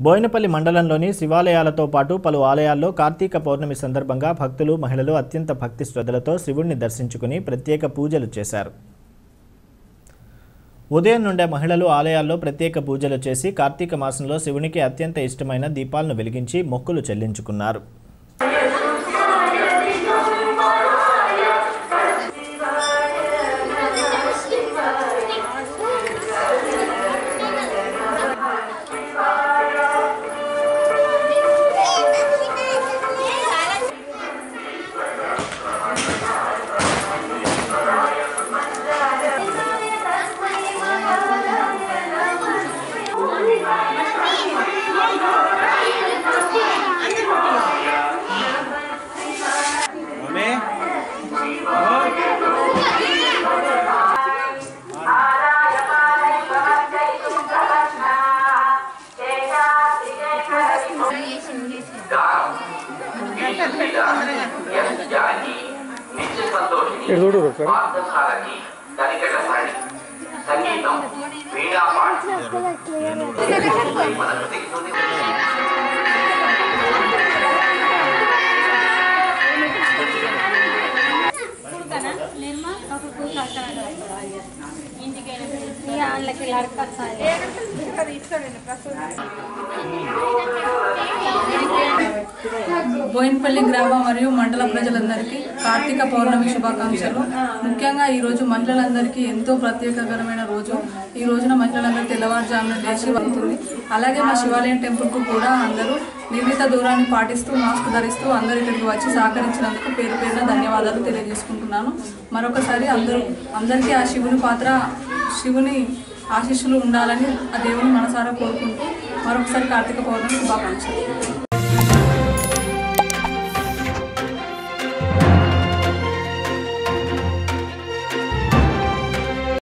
బోయినపల్లి మండలంలోని శివాలయాలతో పాటు పలు ఆలయాల్లో కార్తీక పౌర్ణమి సందర్భంగా భక్తులు మహిళలు అత్యంత భక్తి శ్రద్ధలతో శివుణ్ణి దర్శించుకుని ప్రత్యేక పూజలు చేశారు ఉదయం నుండే మహిళలు ఆలయాల్లో ప్రత్యేక పూజలు చేసి కార్తీక మాసంలో శివునికి అత్యంత ఇష్టమైన దీపాలను వెలిగించి మొక్కులు చెల్లించుకున్నారు ఇక్కడ చూడు ఒకసారి పార్థసారథి తనికెళ్ళ సరణి సంగీతం వీణాపాఠ మనకు దిగుతుంది నిర్మా ఒక కూర్చో ఇంటికి ఇక వాళ్ళకి లడకొచ్చాలి బోయిన్పల్లి గ్రామ మరియు మండల ప్రజలందరికీ కార్తీక పౌర్ణమి శుభాకాంక్షలు ముఖ్యంగా ఈ రోజు మహిళలందరికీ ఎంతో ప్రత్యేకకరమైన రోజు ఈ రోజున మహిళలందరూ తెల్లవారుజామున లేచి వెళ్తుంది అలాగే మా శివాలయం టెంపుల్కు కూడా అందరూ నిర్ణీత దూరాన్ని పాటిస్తూ మాస్క్ ధరిస్తూ అందరూ ఇక్కడికి వచ్చి సహకరించినందుకు పేరు పేరున ధన్యవాదాలు తెలియజేసుకుంటున్నాను మరొకసారి అందరూ అందరికీ ఆ శివుని పాత్ర శివుని ఆశీస్సులు ఉండాలని ఆ దేవుని మనసారా కోరుకుంటూ మరొకసారి కార్తీక పౌర్ణమి శుభాకాంక్షలు